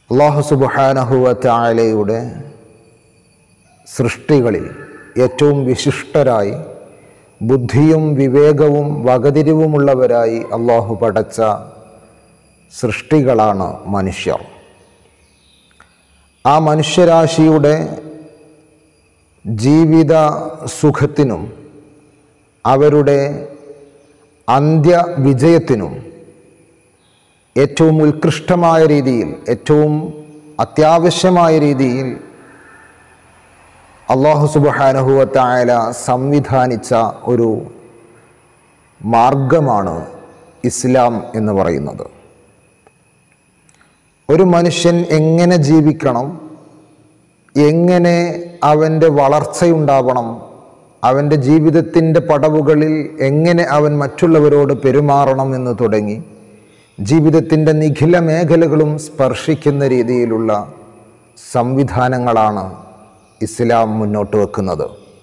അള്ളാഹു സുബാനഹുവ താലയുടെ സൃഷ്ടികളിൽ ഏറ്റവും വിശിഷ്ടരായി ബുദ്ധിയും വിവേകവും വകതിരിവുമുള്ളവരായി അള്ളാഹു പടച്ച സൃഷ്ടികളാണ് മനുഷ്യർ ആ മനുഷ്യരാശിയുടെ ജീവിത സുഖത്തിനും അവരുടെ അന്ത്യ വിജയത്തിനും ഏറ്റവും ഉത്കൃഷ്ടമായ രീതിയിൽ ഏറ്റവും അത്യാവശ്യമായ രീതിയിൽ അള്ളാഹു സുബാനഹുവത്തായ സംവിധാനിച്ച ഒരു മാർഗമാണ് ഇസ്ലാം എന്ന് പറയുന്നത് ഒരു മനുഷ്യൻ എങ്ങനെ ജീവിക്കണം എങ്ങനെ അവൻ്റെ വളർച്ചയുണ്ടാവണം അവൻ്റെ ജീവിതത്തിൻ്റെ പടവുകളിൽ എങ്ങനെ അവൻ മറ്റുള്ളവരോട് പെരുമാറണം എന്ന് തുടങ്ങി ജീവിതത്തിൻ്റെ നിഖില മേഖലകളും സ്പർശിക്കുന്ന രീതിയിലുള്ള സംവിധാനങ്ങളാണ് ഇസ്ലാം മുന്നോട്ട് വെക്കുന്നത്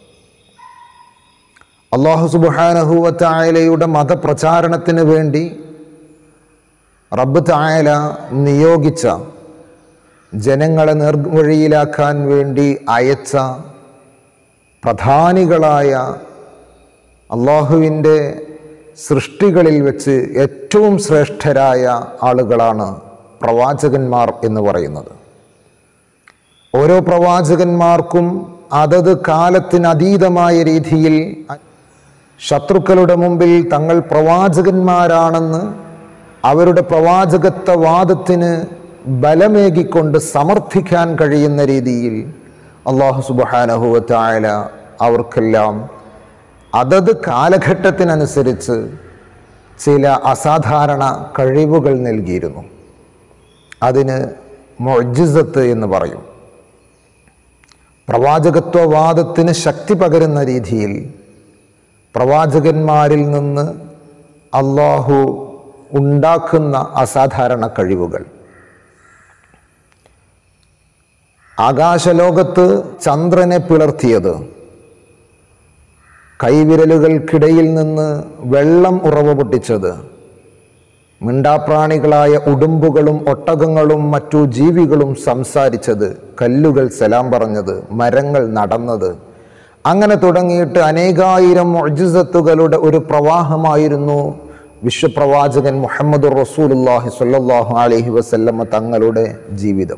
അള്ളാഹു സുബാനഹുവത്തായാലയുടെ മതപ്രചാരണത്തിന് വേണ്ടി റബ്ബ് തായാല നിയോഗിച്ച ജനങ്ങളെ നേർവഴിയിലാക്കാൻ വേണ്ടി അയച്ച പ്രധാനികളായ അള്ളാഹുവിൻ്റെ സൃഷ്ടികളിൽ വെച്ച് ഏറ്റവും ശ്രേഷ്ഠരായ ആളുകളാണ് പ്രവാചകന്മാർ എന്ന് പറയുന്നത് ഓരോ പ്രവാചകന്മാർക്കും അതത് കാലത്തിനതീതമായ രീതിയിൽ ശത്രുക്കളുടെ മുമ്പിൽ തങ്ങൾ പ്രവാചകന്മാരാണെന്ന് അവരുടെ പ്രവാചകത്വ വാദത്തിന് ബലമേകിക്കൊണ്ട് സമർത്ഥിക്കാൻ കഴിയുന്ന രീതിയിൽ അള്ളാഹു സുബാനഹുവത്തായ അവർക്കെല്ലാം അതത് കാലഘട്ടത്തിനനുസരിച്ച് ചില അസാധാരണ കഴിവുകൾ നൽകിയിരുന്നു അതിന് മൊജിസത്ത് എന്ന് പറയും പ്രവാചകത്വവാദത്തിന് ശക്തി പകരുന്ന രീതിയിൽ പ്രവാചകന്മാരിൽ നിന്ന് അള്ളാഹു ഉണ്ടാക്കുന്ന അസാധാരണ കഴിവുകൾ ആകാശലോകത്ത് ചന്ദ്രനെ പിളർത്തിയത് കൈവിരലുകൾക്കിടയിൽ നിന്ന് വെള്ളം ഉറവ പൊട്ടിച്ചത് മിണ്ടാപ്രാണികളായ ഉടുമ്പുകളും ഒട്ടകങ്ങളും മറ്റു ജീവികളും സംസാരിച്ചത് കല്ലുകൾ സലാം പറഞ്ഞത് മരങ്ങൾ നടന്നത് അങ്ങനെ തുടങ്ങിയിട്ട് അനേകായിരം മൊജിസത്തുകളുടെ ഒരു പ്രവാഹമായിരുന്നു വിശ്വപ്രവാചകൻ മുഹമ്മദ് റസൂലുല്ലാഹി സ്വല്ലല്ലാഹു അലൈഹി വസല്ലമ തങ്ങളുടെ ജീവിതം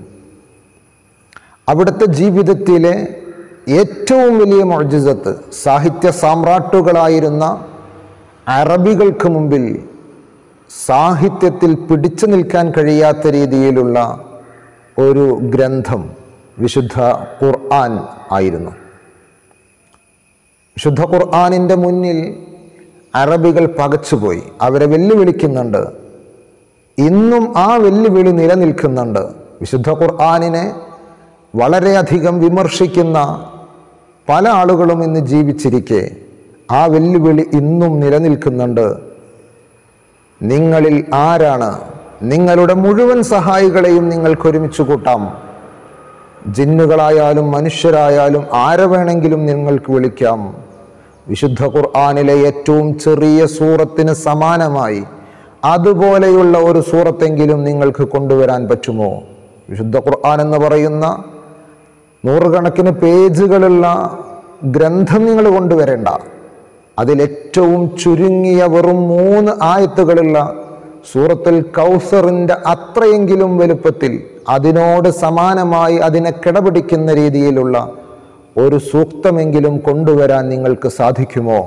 അവിടുത്തെ ജീവിതത്തിലെ ഏറ്റവും വലിയ മൊജിസത്ത് സാഹിത്യ സാമ്രാട്ടുകളായിരുന്ന അറബികൾക്ക് മുമ്പിൽ സാഹിത്യത്തിൽ പിടിച്ചു നിൽക്കാൻ കഴിയാത്ത രീതിയിലുള്ള ഒരു ഗ്രന്ഥം വിശുദ്ധ ഖുർആൻ ആയിരുന്നു വിശുദ്ധ ഖുർആാനിൻ്റെ മുന്നിൽ അറബികൾ പകച്ചുപോയി അവരെ വെല്ലുവിളിക്കുന്നുണ്ട് ഇന്നും ആ വെല്ലുവിളി നിലനിൽക്കുന്നുണ്ട് വിശുദ്ധ ഖുർആാനിനെ വളരെയധികം വിമർശിക്കുന്ന പല ആളുകളും ഇന്ന് ജീവിച്ചിരിക്കെ ആ വെല്ലുവിളി ഇന്നും നിലനിൽക്കുന്നുണ്ട് നിങ്ങളിൽ ആരാണ് നിങ്ങളുടെ മുഴുവൻ സഹായികളെയും നിങ്ങൾക്ക് ഒരുമിച്ച് കൂട്ടാം ജിന്നുകളായാലും മനുഷ്യരായാലും ആരെ വേണമെങ്കിലും നിങ്ങൾക്ക് വിളിക്കാം വിശുദ്ധ ഖുർആാനിലെ ഏറ്റവും ചെറിയ സൂറത്തിന് സമാനമായി അതുപോലെയുള്ള ഒരു സൂറത്തെങ്കിലും നിങ്ങൾക്ക് കൊണ്ടുവരാൻ പറ്റുമോ വിശുദ്ധ ഖുർആൻ എന്ന് പറയുന്ന നൂറുകണക്കിന് പേജുകളുള്ള ഗ്രന്ഥം നിങ്ങൾ കൊണ്ടുവരേണ്ട അതിലേറ്റവും ചുരുങ്ങിയ വെറും മൂന്ന് ആയത്തുകളുള്ള സൂറത്തുൽ കൗസറിൻ്റെ അത്രയെങ്കിലും വലുപ്പത്തിൽ അതിനോട് സമാനമായി അതിനെ കിടപിടിക്കുന്ന രീതിയിലുള്ള ഒരു സൂക്തമെങ്കിലും കൊണ്ടുവരാൻ നിങ്ങൾക്ക് സാധിക്കുമോ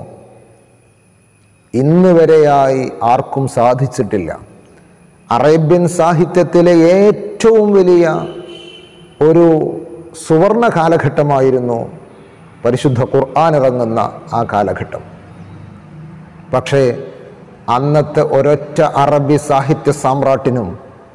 ഇന്ന് വരെയായി ആർക്കും സാധിച്ചിട്ടില്ല അറേബ്യൻ സാഹിത്യത്തിലെ ഏറ്റവും വലിയ ഒരു സുവർണ കാലഘട്ടമായിരുന്നു പരിശുദ്ധ ഖുർആൻ ഇറങ്ങുന്ന ആ കാലഘട്ടം പക്ഷേ അന്നത്തെ ഒരൊറ്റ അറബി സാഹിത്യ സാമ്രാട്ടിനും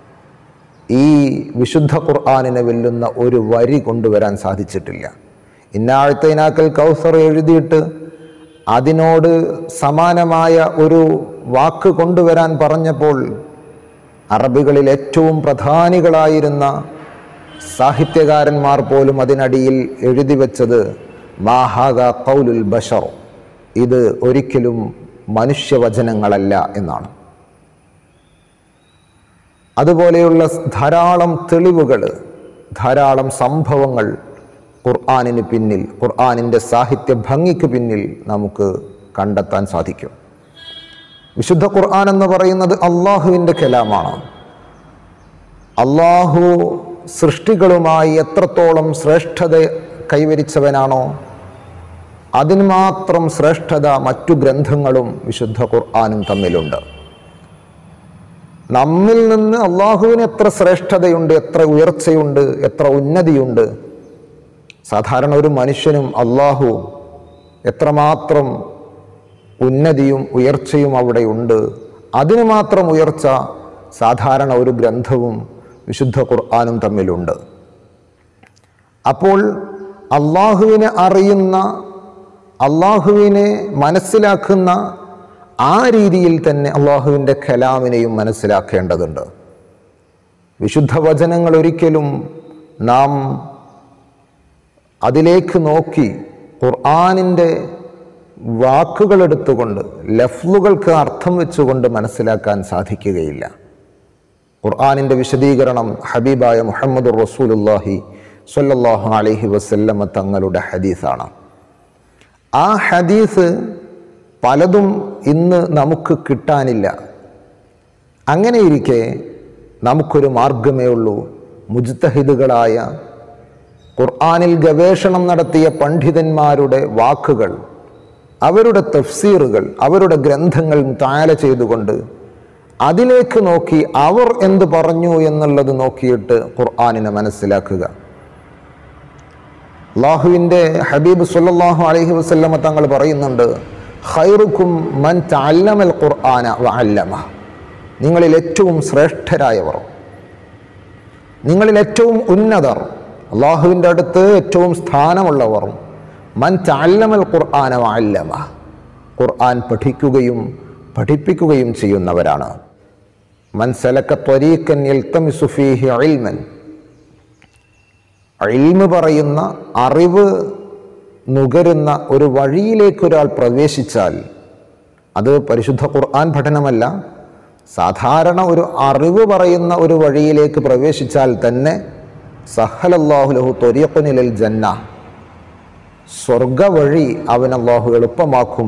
ഈ വിശുദ്ധ ഖുർആാനിനെ വെല്ലുന്ന ഒരു വരി കൊണ്ടുവരാൻ സാധിച്ചിട്ടില്ല ഇന്നാഴ്ത്തൈനാക്കൽ കൗസർ എഴുതിയിട്ട് അതിനോട് സമാനമായ ഒരു വാക്ക് കൊണ്ടുവരാൻ പറഞ്ഞപ്പോൾ അറബികളിൽ ഏറ്റവും പ്രധാനികളായിരുന്ന സാഹിത്യകാരന്മാർ പോലും അതിനടിയിൽ എഴുതി വച്ചത് മാഹാഗ കൗലുൽ ബഷർ ഇത് ഒരിക്കലും മനുഷ്യവചനങ്ങളല്ല എന്നാണ് അതുപോലെയുള്ള ധാരാളം തെളിവുകൾ ധാരാളം സംഭവങ്ങൾ ഖുർആാനിന് പിന്നിൽ ഖുർആാനിൻ്റെ സാഹിത്യ ഭംഗിക്ക് പിന്നിൽ നമുക്ക് കണ്ടെത്താൻ സാധിക്കും വിശുദ്ധ ഖുർആൻ എന്ന് പറയുന്നത് അള്ളാഹുവിൻ്റെ കലാമാണ് അള്ളാഹു സൃഷ്ടികളുമായി എത്രത്തോളം ശ്രേഷ്ഠത കൈവരിച്ചവനാണോ അതിന് മാത്രം ശ്രേഷ്ഠത മറ്റു ഗ്രന്ഥങ്ങളും വിശുദ്ധ ഖുർആാനും തമ്മിലുണ്ട് നമ്മിൽ നിന്ന് അള്ളാഹുവിന് എത്ര ശ്രേഷ്ഠതയുണ്ട് എത്ര ഉയർച്ചയുണ്ട് എത്ര ഉന്നതിയുണ്ട് സാധാരണ ഒരു മനുഷ്യനും അള്ളാഹുവും എത്രമാത്രം ഉന്നതിയും ഉയർച്ചയും അവിടെ ഉണ്ട് അതിന് മാത്രം ഉയർച്ച സാധാരണ ഒരു ഗ്രന്ഥവും വിശുദ്ധ ഖുർആാനും തമ്മിലുണ്ട് അപ്പോൾ അള്ളാഹുവിനെ അറിയുന്ന അള്ളാഹുവിനെ മനസ്സിലാക്കുന്ന ആ രീതിയിൽ തന്നെ അള്ളാഹുവിൻ്റെ കലാമിനെയും മനസ്സിലാക്കേണ്ടതുണ്ട് വിശുദ്ധ വചനങ്ങൾ ഒരിക്കലും നാം അതിലേക്ക് നോക്കി ഖുർആാനിൻ്റെ വാക്കുകളെടുത്തുകൊണ്ട് ലഫ്ലുകൾക്ക് അർത്ഥം വെച്ചുകൊണ്ട് മനസ്സിലാക്കാൻ സാധിക്കുകയില്ല ഖുർആാനിൻ്റെ വിശദീകരണം ഹബീബായ മുഹമ്മദ് റസൂലുല്ലാഹി സ്വല്ലല്ലാഹു അലൈഹി വസല്ലമ തങ്ങളുടെ ഹദീസാണ് ആ ഹദീസ് പലതും ഇന്ന് നമുക്ക് കിട്ടാനില്ല അങ്ങനെയിരിക്കെ നമുക്കൊരു മാർഗമേ ഉള്ളൂ മുജ്തഹിദുകളായ ഖുർആാനിൽ ഗവേഷണം നടത്തിയ പണ്ഡിതന്മാരുടെ വാക്കുകൾ അവരുടെ തഫ്സീറുകൾ അവരുടെ ഗ്രന്ഥങ്ങൾ താല ചെയ്തുകൊണ്ട് അതിലേക്ക് നോക്കി അവർ എന്ത് പറഞ്ഞു എന്നുള്ളത് നോക്കിയിട്ട് ഖുർആാനിനെ മനസ്സിലാക്കുക അള്ളാഹുവിൻ്റെ ഹബീബ് സല്ലല്ലാഹു അലൈഹി വസല്ലമ തങ്ങൾ പറയുന്നുണ്ട് ഖൈറുക്കും മൻ തഅല്ലമൽ ഖുർആന വ അല്ലമ നിങ്ങളിൽ ഏറ്റവും ശ്രേഷ്ഠരായവർ നിങ്ങളിൽ ഏറ്റവും ഉന്നതർ അള്ളാഹുവിൻ്റെ അടുത്ത് ഏറ്റവും സ്ഥാനമുള്ളവർ മൻ തഅല്ലമൽ ഖുർആന വ അല്ലമ ഖുർആൻ പഠിക്കുകയും പഠിപ്പിക്കുകയും ചെയ്യുന്നവരാണ് മൻ സലക ത്വരീഖൻ യൽതമിസു ഫീഹി ഇൽമൻ ഇൽമ് പറയുന്ന അറിവ് നുകരുന്ന ഒരു വഴിയിലേക്ക് ഒരാൾ പ്രവേശിച്ചാൽ അത് പരിശുദ്ധ ഖുർആൻ പഠനമല്ല സാധാരണ ഒരു അറിവ് പറയുന്ന ഒരു വഴിയിലേക്ക് പ്രവേശിച്ചാൽ തന്നെ സഹലല്ലാഹുലഹു തൊരിയപ്പനിലൽ ജന്ന സ്വർഗ വഴി അവൻ അള്ളാഹു എളുപ്പമാക്കും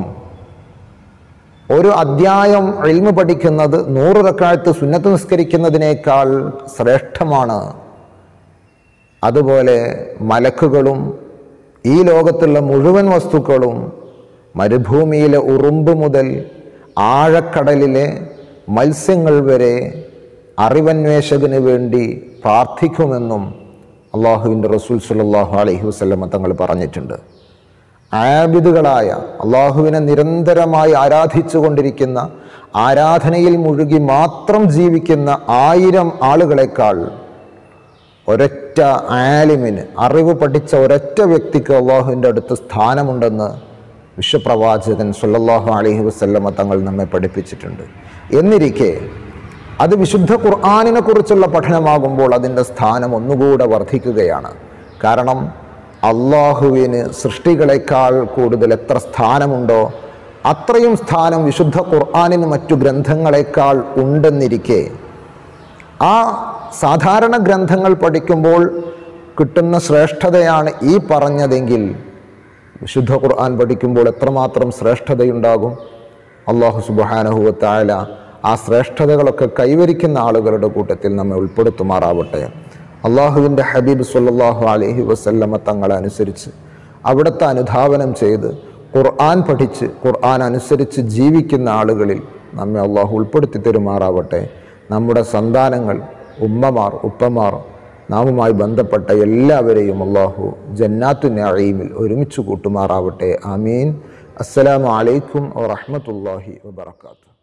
ഒരു അധ്യായം എൽമ പഠിക്കുന്നത് നൂറ് റക്കാലത്ത് സുന്നത്ത് നിസ്കരിക്കുന്നതിനേക്കാൾ ശ്രേഷ്ഠമാണ് അതുപോലെ മലക്കുകളും ഈ ലോകത്തുള്ള മുഴുവൻ വസ്തുക്കളും മരുഭൂമിയിലെ ഉറുമ്പ് മുതൽ ആഴക്കടലിലെ മത്സ്യങ്ങൾ വരെ അറിവന്വേഷകന് വേണ്ടി പ്രാർത്ഥിക്കുമെന്നും അള്ളാഹുവിൻ്റെ റസൂൽ സല്ലാഹു അലൈഹി വസ്ലമ തങ്ങൾ പറഞ്ഞിട്ടുണ്ട് ആബിദുകളായ അള്ളാഹുവിനെ നിരന്തരമായി ആരാധിച്ചു കൊണ്ടിരിക്കുന്ന ആരാധനയിൽ മുഴുകി മാത്രം ജീവിക്കുന്ന ആയിരം ആളുകളെക്കാൾ ഒരൊറ്റ ആലിമിന് അറിവ് പഠിച്ച ഒരൊറ്റ വ്യക്തിക്ക് അള്ളാഹുവിൻ്റെ അടുത്ത് സ്ഥാനമുണ്ടെന്ന് വിശ്വപ്രവാചകൻ സല്ലല്ലാഹു അലൈഹി വസല്ലമ തങ്ങൾ നമ്മെ പഠിപ്പിച്ചിട്ടുണ്ട് എന്നിരിക്കെ അത് വിശുദ്ധ ഖുർആാനിനെ കുറിച്ചുള്ള പഠനമാകുമ്പോൾ അതിൻ്റെ സ്ഥാനം ഒന്നുകൂടെ വർദ്ധിക്കുകയാണ് കാരണം അള്ളാഹുവിന് സൃഷ്ടികളെക്കാൾ കൂടുതൽ എത്ര സ്ഥാനമുണ്ടോ അത്രയും സ്ഥാനം വിശുദ്ധ ഖുർആാനിന് മറ്റു ഗ്രന്ഥങ്ങളെക്കാൾ ഉണ്ടെന്നിരിക്കെ ആ സാധാരണ ഗ്രന്ഥങ്ങൾ പഠിക്കുമ്പോൾ കിട്ടുന്ന ശ്രേഷ്ഠതയാണ് ഈ പറഞ്ഞതെങ്കിൽ വിശുദ്ധ ഖുർആൻ പഠിക്കുമ്പോൾ എത്രമാത്രം ശ്രേഷ്ഠതയുണ്ടാകും അള്ളാഹു സുബാനഹുവത്തായ ആ ശ്രേഷ്ഠതകളൊക്കെ കൈവരിക്കുന്ന ആളുകളുടെ കൂട്ടത്തിൽ നമ്മെ ഉൾപ്പെടുത്തുമാറാവട്ടെ അള്ളാഹുവിൻ്റെ ഹബീബ് സല്ലാഹു അലഹി വസല്ലമ തങ്ങളനുസരിച്ച് അവിടുത്തെ അനുധാവനം ചെയ്ത് ഖുർആൻ പഠിച്ച് ഖുർആൻ അനുസരിച്ച് ജീവിക്കുന്ന ആളുകളിൽ നമ്മെ അള്ളാഹു ഉൾപ്പെടുത്തി തരുമാറാവട്ടെ നമ്മുടെ സന്താനങ്ങൾ ഉമ്മമാർ ഉപ്പമാർ നാമുമായി ബന്ധപ്പെട്ട എല്ലാവരെയും അള്ളാഹു ജന്നാത്തു നഈമിൽ ഒരുമിച്ച് കൂട്ടുമാറാവട്ടെ ആമീൻ അസ്സലാമു അലൈക്കും വറഹ്മത്തുള്ളാഹി വബറകാതുഹു